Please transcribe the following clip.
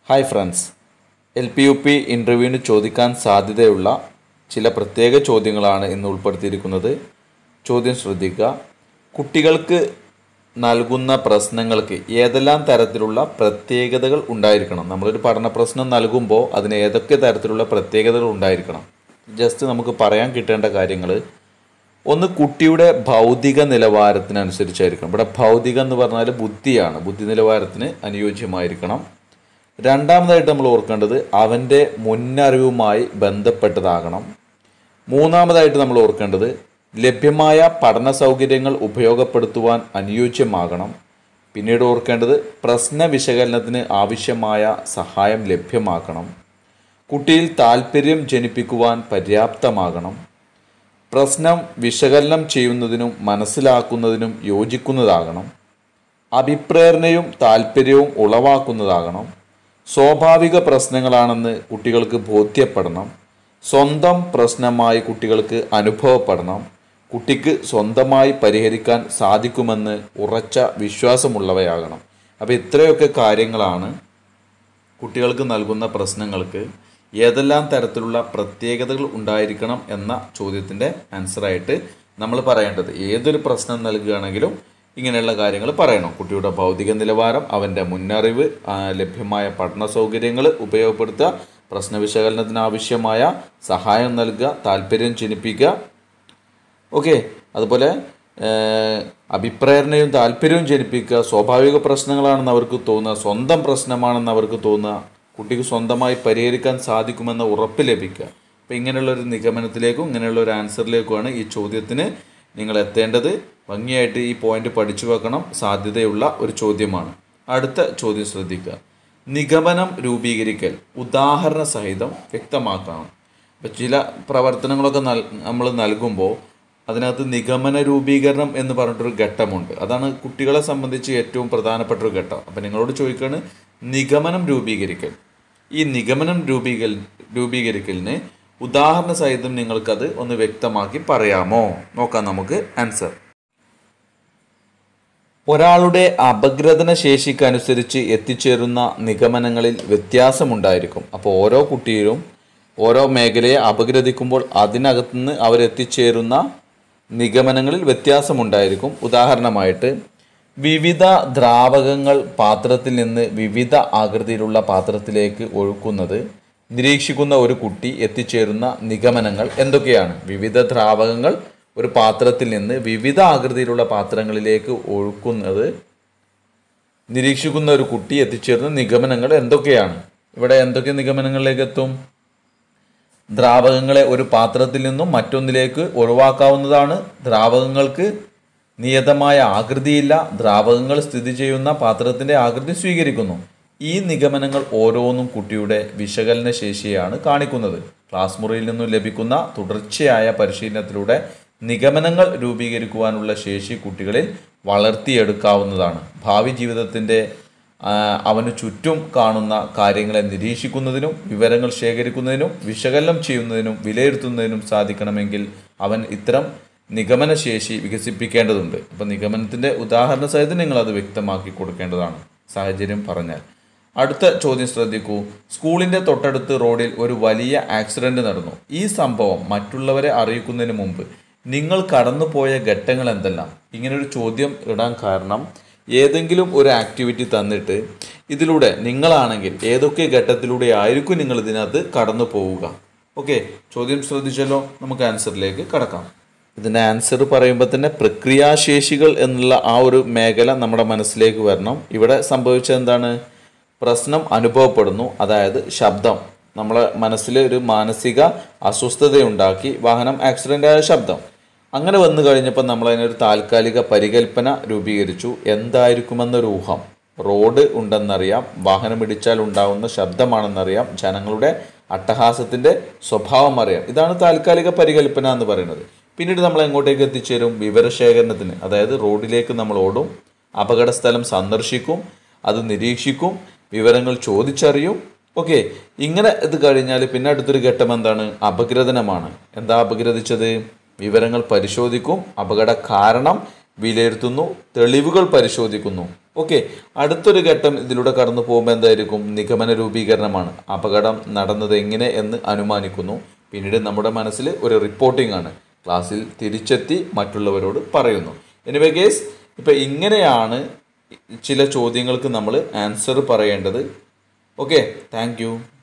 hi friends L P U P ഇൻ്റർവ്യൂവിന് ചോദിക്കാൻ സാധ്യതയുള്ള ചില പ്രത്യേക ചോദ്യങ്ങളാണ് ഇന്ന് ഉൾപ്പെടുത്തിയിരിക്കുന്നത് ചോദ്യം ശ്രദ്ധിക്കുക കുട്ടികൾക്ക് നൽകുന്ന പ്രശ്നങ്ങൾക്ക് ഏതെല്ലാം തരത്തിലുള്ള പ്രത്യേകതകൾ ഉണ്ടായിരിക്കണം നമ്മളൊരു പഠന പ്രശ്നം നൽകുമ്പോൾ അതിന് ഏതൊക്കെ തരത്തിലുള്ള പ്രത്യേകതകൾ ഉണ്ടായിരിക്കണം ജസ്റ്റ് നമുക്ക് പറയാൻ കിട്ടേണ്ട കാര്യങ്ങൾ ഒന്ന് കുട്ടിയുടെ ഭൗതിക നിലവാരത്തിനനുസരിച്ചായിരിക്കണം ഇവിടെ ഭൗതികം എന്ന് പറഞ്ഞാൽ ബുദ്ധിയാണ് ബുദ്ധി നിലവാരത്തിന് അനുയോജ്യമായിരിക്കണം രണ്ടാമതായിട്ട് നമ്മൾ ഓർക്കേണ്ടത് അവൻ്റെ മുന്നറിവുമായി ബന്ധപ്പെട്ടതാകണം മൂന്നാമതായിട്ട് നമ്മൾ ഓർക്കേണ്ടത് ലഭ്യമായ പഠന സൗകര്യങ്ങൾ ഉപയോഗപ്പെടുത്തുവാൻ അനുയോജ്യമാകണം പിന്നീട് ഓർക്കേണ്ടത് പ്രശ്ന വിശകലനത്തിന് ആവശ്യമായ സഹായം ലഭ്യമാക്കണം കുട്ടിയിൽ താല്പര്യം ജനിപ്പിക്കുവാൻ പര്യാപ്തമാകണം പ്രശ്നം വിശകലനം ചെയ്യുന്നതിനും മനസ്സിലാക്കുന്നതിനും യോജിക്കുന്നതാകണം അഭിപ്രേരണയും താല്പര്യവും ഉളവാക്കുന്നതാകണം സ്വാഭാവിക പ്രശ്നങ്ങളാണെന്ന് കുട്ടികൾക്ക് ബോധ്യപ്പെടണം സ്വന്തം പ്രശ്നമായി കുട്ടികൾക്ക് അനുഭവപ്പെടണം കുട്ടിക്ക് സ്വന്തമായി പരിഹരിക്കാൻ സാധിക്കുമെന്ന് ഉറച്ച വിശ്വാസമുള്ളവയാകണം അപ്പോൾ ഇത്രയൊക്കെ കാര്യങ്ങളാണ് കുട്ടികൾക്ക് നൽകുന്ന പ്രശ്നങ്ങൾക്ക് ഏതെല്ലാം തരത്തിലുള്ള പ്രത്യേകതകൾ ഉണ്ടായിരിക്കണം എന്ന ചോദ്യത്തിൻ്റെ ആൻസറായിട്ട് നമ്മൾ പറയേണ്ടത് ഏതൊരു പ്രശ്നം നൽകുകയാണെങ്കിലും ഇങ്ങനെയുള്ള കാര്യങ്ങൾ പറയണം കുട്ടിയുടെ ഭൗതിക നിലവാരം അവൻ്റെ മുന്നറിവ് ആ, ലഭ്യമായ പഠന സൗകര്യങ്ങൾ ഉപയോഗപ്പെടുത്തുക പ്രശ്ന വിശകലനത്തിന് ആവശ്യമായ സഹായം നൽകുക താല്പര്യം ജനിപ്പിക്കുക ഓക്കെ അതുപോലെ ഏഹ്, അഭിപ്രേരണയും താല്പര്യവും ജനിപ്പിക്കുക സ്വാഭാവിക പ്രശ്നങ്ങളാണെന്ന് അവർക്ക് തോന്നുക സ്വന്തം പ്രശ്നമാണെന്ന് അവർക്ക് തോന്നുക കുട്ടിക്ക് സ്വന്തമായി പരിഹരിക്കാൻ സാധിക്കുമെന്ന ഉറപ്പ് ലഭിക്കുക അപ്പോൾ ഇങ്ങനെയുള്ള ഒരു നിഗമനത്തിലേക്കും ഇങ്ങനെയുള്ള ഒരു ആൻസറിലേക്കുമാണ് ഈ ചോദ്യത്തിന് നിങ്ങൾ എത്തേണ്ടത് ഭംഗിയായിട്ട് ഈ പോയിന്റ് പഠിച്ചു വെക്കണം സാധ്യതയുള്ള ഒരു ചോദ്യമാണ് അടുത്ത ചോദ്യം ശ്രദ്ധിക്കുക നിഗമനം രൂപീകരിക്കൽ ഉദാഹരണ സഹിതം വ്യക്തമാക്കണം അപ്പോൾ ചില പ്രവർത്തനങ്ങളൊക്കെ നൽ നമ്മൾ നൽകുമ്പോൾ അതിനകത്ത് നിഗമന രൂപീകരണം എന്ന് പറഞ്ഞിട്ടൊരു ഘട്ടമുണ്ട് അതാണ് കുട്ടികളെ സംബന്ധിച്ച് ഏറ്റവും പ്രധാനപ്പെട്ട ഒരു ഘട്ടം അപ്പം നിങ്ങളോട് ചോദിക്കുകയാണ് നിഗമനം രൂപീകരിക്കൽ ഈ നിഗമനം രൂപീകൽ രൂപീകരിക്കലിന് ഉദാഹരണ സഹിതം നിങ്ങൾക്കത് ഒന്ന് വ്യക്തമാക്കി പറയാമോ നോക്കാം നമുക്ക് ആൻസർ ഒരാളുടെ അപഗ്രഥന ശേഷിക്കനുസരിച്ച് എത്തിച്ചേരുന്ന നിഗമനങ്ങളിൽ വ്യത്യാസമുണ്ടായിരിക്കും അപ്പോൾ ഓരോ കുട്ടിയിലും ഓരോ മേഖലയെ അപഗ്രഥിക്കുമ്പോൾ അതിനകത്തുനിന്ന് അവരെത്തിച്ചേരുന്ന നിഗമനങ്ങളിൽ വ്യത്യാസമുണ്ടായിരിക്കും ഉദാഹരണമായിട്ട് വിവിധ ദ്രാവകങ്ങൾ പാത്രത്തിൽ നിന്ന് വിവിധ ആകൃതിയിലുള്ള പാത്രത്തിലേക്ക് ഒഴുക്കുന്നത് നിരീക്ഷിക്കുന്ന ഒരു കുട്ടി എത്തിച്ചേരുന്ന നിഗമനങ്ങൾ എന്തൊക്കെയാണ് വിവിധ ദ്രാവകങ്ങൾ ഒരു പാത്രത്തിൽ നിന്ന് വിവിധ ആകൃതിയിലുള്ള പാത്രങ്ങളിലേക്ക് ഒഴുക്കുന്നത് നിരീക്ഷിക്കുന്ന ഒരു കുട്ടി എത്തിച്ചേരുന്ന നിഗമനങ്ങൾ എന്തൊക്കെയാണ് ഇവിടെ എന്തൊക്കെ നിഗമനങ്ങളിലേക്ക് എത്തും ദ്രാവകങ്ങളെ ഒരു പാത്രത്തിൽ നിന്നും മറ്റൊന്നിലേക്ക് ഒഴിവാക്കാവുന്നതാണ് ദ്രാവകങ്ങൾക്ക് നിയതമായ ആകൃതിയില്ല ദ്രാവകങ്ങൾ സ്ഥിതി ചെയ്യുന്ന പാത്രത്തിന്റെ ആകൃതി സ്വീകരിക്കുന്നു ഈ നിഗമനങ്ങൾ ഓരോന്നും കുട്ടിയുടെ വിശകലന ശേഷിയാണ് കാണിക്കുന്നത് ക്ലാസ് മുറിയിൽ നിന്നും ലഭിക്കുന്ന തുടർച്ചയായ പരിശീലനത്തിലൂടെ നിഗമനങ്ങൾ രൂപീകരിക്കുവാനുള്ള ശേഷി കുട്ടികളിൽ വളർത്തിയെടുക്കാവുന്നതാണ് ഭാവി ജീവിതത്തിന്റെ ആ, അവന് ചുറ്റും കാണുന്ന കാര്യങ്ങളെ നിരീക്ഷിക്കുന്നതിനും വിവരങ്ങൾ ശേഖരിക്കുന്നതിനും വിശകലനം ചെയ്യുന്നതിനും വിലയിരുത്തുന്നതിനും സാധിക്കണമെങ്കിൽ അവൻ ഇത്തരം നിഗമന ശേഷി വികസിപ്പിക്കേണ്ടതുണ്ട് അപ്പം നിഗമനത്തിൻ്റെ ഉദാഹരണ സഹിതം നിങ്ങൾ അത് വ്യക്തമാക്കി കൊടുക്കേണ്ടതാണ് സാഹചര്യം പറഞ്ഞാൽ അടുത്ത ചോദ്യം ശ്രദ്ധിക്കൂ സ്കൂളിൻ്റെ തൊട്ടടുത്ത് റോഡിൽ ഒരു വലിയ ആക്സിഡന്റ് നടന്നു ഈ സംഭവം മറ്റുള്ളവരെ അറിയിക്കുന്നതിന് മുമ്പ് നിങ്ങൾ കടന്നുപോയ ഘട്ടങ്ങൾ എന്തെല്ലാം ഇങ്ങനൊരു ചോദ്യം ഇടാൻ കാരണം ഏതെങ്കിലും ഒരു ആക്ടിവിറ്റി തന്നിട്ട് ഇതിലൂടെ നിങ്ങളാണെങ്കിൽ ഏതൊക്കെ ഘട്ടത്തിലൂടെ ആയിരിക്കും നിങ്ങൾ ഇതിനകത്ത് കടന്നു പോവുക ഓക്കെ ചോദ്യം ശ്രദ്ധിച്ചല്ലോ നമുക്ക് ആൻസറിലേക്ക് കടക്കാം ഇതിൻ്റെ ആൻസർ പറയുമ്പോൾ തന്നെ പ്രക്രിയാശേഷികൾ എന്നുള്ള ആ ഒരു മേഖല നമ്മുടെ മനസ്സിലേക്ക് വരണം ഇവിടെ സംഭവിച്ചത് എന്താണ് പ്രശ്നം അനുഭവപ്പെടുന്നു അതായത് ശബ്ദം നമ്മളെ മനസ്സിൽ ഒരു മാനസിക അസ്വസ്ഥതയുണ്ടാക്കി വാഹനം ആക്സിഡൻ്റ് ആയ ശബ്ദം അങ്ങനെ വന്നു കഴിഞ്ഞപ്പോൾ നമ്മൾ അതിനൊരു താൽക്കാലിക പരികൽപ്പന രൂപീകരിച്ചു എന്തായിരിക്കുമെന്നൊരു ഊഹം റോഡ് ഉണ്ടെന്നറിയാം വാഹനം ഇടിച്ചാൽ ഉണ്ടാവുന്ന ശബ്ദമാണെന്നറിയാം ജനങ്ങളുടെ അട്ടഹാസത്തിന്റെ സ്വഭാവം അറിയാം ഇതാണ് താൽക്കാലിക പരികൽപ്പന എന്ന് പറയുന്നത് പിന്നീട് നമ്മൾ എങ്ങോട്ടേക്ക് എത്തിച്ചേരും വിവരശേഖരണത്തിന് അതായത് റോഡിലേക്ക് നമ്മൾ ഓടും അപകട സ്ഥലം സന്ദർശിക്കും അത് നിരീക്ഷിക്കും വിവരങ്ങൾ ചോദിച്ചറിയും ഓക്കെ ഇങ്ങനെ ഇത് കഴിഞ്ഞാൽ പിന്നെ അടുത്തൊരു ഘട്ടം എന്താണ് അപഗ്രഥനമാണ് എന്താ അപഗ്രഥിച്ചത് വിവരങ്ങൾ പരിശോധിക്കും അപകട കാരണം വിലയിരുത്തുന്നു തെളിവുകൾ പരിശോധിക്കുന്നു ഓക്കെ അടുത്തൊരു ഘട്ടം ഇതിലൂടെ കടന്നു പോകുമ്പോൾ എന്തായിരിക്കും നിഗമന രൂപീകരണമാണ് അപകടം നടന്നത് എങ്ങനെ എന്ന് അനുമാനിക്കുന്നു പിന്നീട് നമ്മുടെ മനസ്സിൽ ഒരു റിപ്പോർട്ടിംഗ് ആണ് ക്ലാസ്സിൽ തിരിച്ചെത്തി മറ്റുള്ളവരോട് പറയുന്നു എനിവേ കേസ് ഇപ്പം ഇങ്ങനെയാണ് ചില ചോദ്യങ്ങൾക്ക് നമ്മൾ ആൻസർ പറയേണ്ടത് ഓക്കെ താങ്ക്